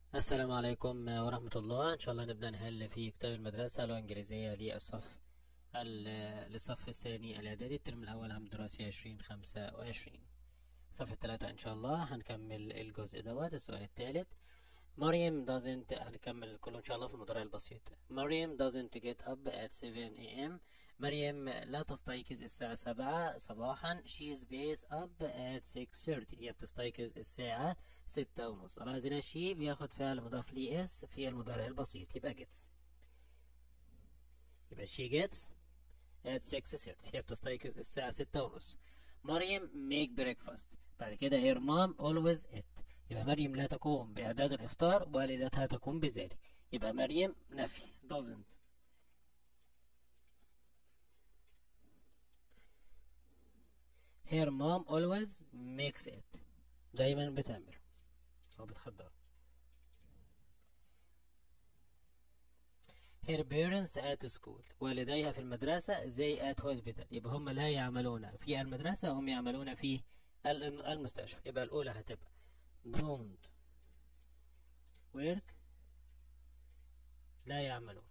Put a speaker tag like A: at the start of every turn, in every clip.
A: السلام عليكم ورحمة الله إن شاء الله نبدأ نحل في كتاب المدرسة اللغة الإنجليزية للصف ال- للصف الثاني الإعدادي الترم الأول عام دراسي عشرين خمسة وعشرين صفحة ثلاثة إن شاء الله هنكمل الجزء دوت السؤال الثالث مريم doesn't هنكمل كله إن شاء الله في المضارع البسيط مريم doesn't get up at 7 a.m. مريم لا تستيقظ الساعة سبعة صباحا she is based up at 6:30 هي بتستيقظ الساعة ستة ونص لاحظ هنا شي بياخد فعل مضاف ليه اس في المضارع البسيط يبقى gets يبقى she gets at 6:30 هي بتستيقظ الساعة ستة ونص مريم make breakfast بعد كده her mom always eat يبقى مريم لا تقوم بإعداد الإفطار والدتها تقوم بذلك يبقى مريم نفي doesn't her mom always makes it دايما بتعمل أو بتخدر her parents at school والديها في المدرسة زي at hospital يبقى هم لا يعملون في المدرسة هم يعملون في ال- المستشفى يبقى الأولى هتبقى don't work لا يعملون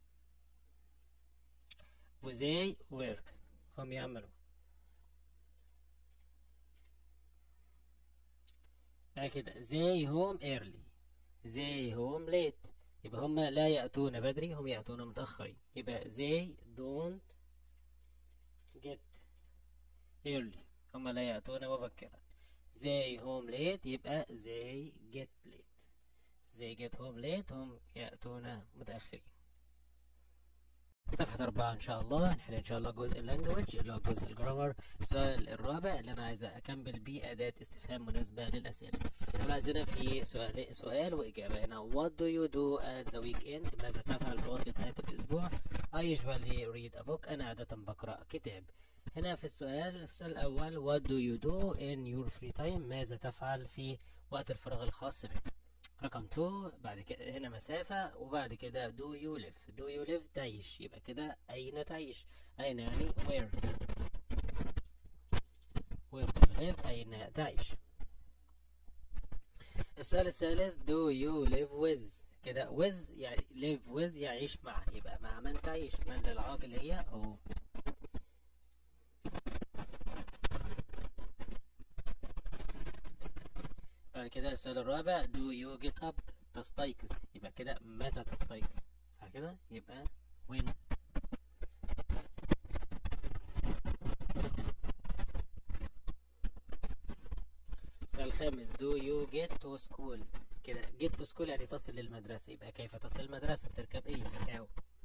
A: وزي work هم يعملون بعد كده they home early they home late يبقى هم لا يأتون بدري هم يأتون متأخرين يبقى they don't get early هم لا يأتون مبكرا they home late يبقى they get late they get home late هم يأتون متأخرين صفحة أربعة إن شاء الله هنحل إن شاء الله جزء اللانجوج اللي هو جزء الجرامر السؤال الرابع اللي أنا عايز أكمل بيه أداة استفهام مناسبة للأسئلة عايزين في سؤال سؤال وإجابة هنا What do you do at the weekend ماذا تفعل في عطلة نهاية الأسبوع I usually read a book أنا عادة بقرأ كتاب هنا في السؤال في السؤال الأول What do you do in your free time ماذا تفعل في وقت الفراغ الخاص بك رقم 2 بعد كده هنا مسافة وبعد كده do you live do you live تعيش يبقى كده أين تعيش أين يعني where where do you live أين تعيش السؤال الثالث do you live with كده with يعني live with يعيش مع يبقى مع من تعيش من للعاقل هي هو بعد كده السؤال الرابع do you get up تستيقظ يبقى كده متى تستيقظ صح كده يبقى when السؤال الخامس do you get to school كده get to school يعني تصل للمدرسة يبقى كيف تصل المدرسة بتركب ايه how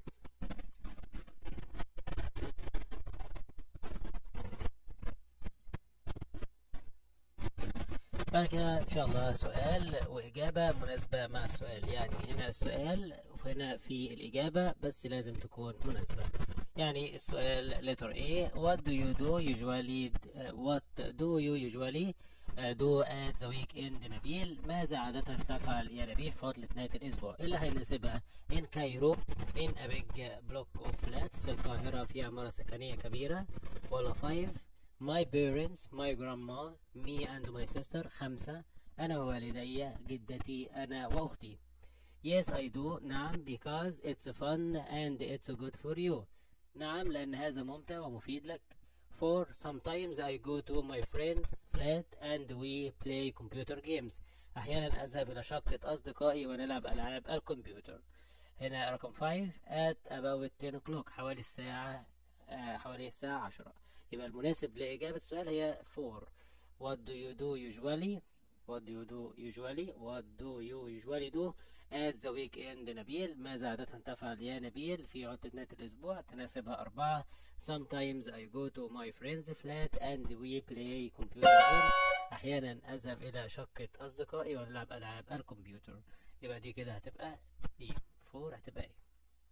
A: بعد كده ان شاء الله سؤال واجابة مناسبة مع السؤال يعني هنا السؤال وهنا في الاجابة بس لازم تكون مناسبة يعني السؤال letter A what do you do usually uh, what do you usually uh, do at the weekend نبيل ماذا عادة تفعل يا نبيل في عطلة نهاية الأسبوع اللي هيناسبها in كايرو in a big block of flats في القاهرة في عمارة سكنية كبيرة ولا five my parents my grandma me and my sister خمسة أنا ووالدي جدتي أنا وأختي Yes I do نعم because it's fun and it's good for you نعم لأن هذا ممتع ومفيد لك For sometimes I go to my friend's flat and we play computer games أحيانا أذهب إلى شقة أصدقائي ونلعب ألعاب الكمبيوتر هنا رقم 5 at about 10 o'clock حوالي الساعة آه حوالي الساعة 10 يبقى المناسب لإجابة السؤال هي 4 What do you do usually What do you do usually What do you usually do at the weekend نبيل ماذا عادة تفعل يا نبيل في عطلة نهاية الأسبوع تناسبها أربعة Sometimes I go to my friend's flat and we play computer games أحيانا أذهب إلى شقة أصدقائي ونلعب ألعاب الكمبيوتر يبقى دي كده هتبقى دي 4 هتبقى إيه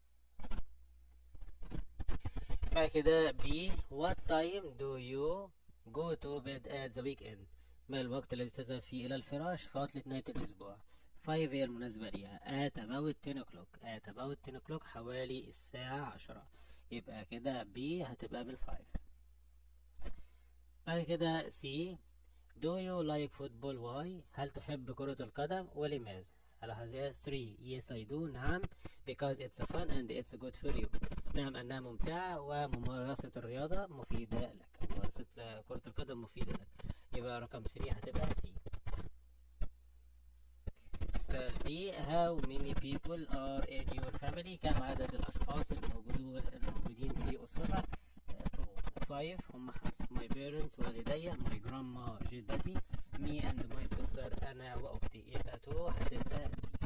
A: بعد كده B What time do you go to bed at the weekend ما الوقت الذي تذهب فيه إلى الفراش في عطلة نهاية الأسبوع 5 هي المناسبة ليها at about 10 o'clock at about 10 o'clock حوالي الساعة 10 يبقى كده B هتبقى بالفايف بعد كده C Do you like football why هل تحب كرة القدم ولماذا على هذا 3 yes I do نعم because it's fun and it's good for you نعم أنها ممتعة وممارسة الرياضة مفيدة لك ممارسة كرة القدم مفيدة لك يبقى رقم 3 هتبقى سي السؤال B how many people are in your family كم عدد الأشخاص الموجودون الموجودين في أسرتك 5 هم خمسة my parents والدي my grandma جدتي me and my sister أنا وأختي يبقى 2 هتبقى B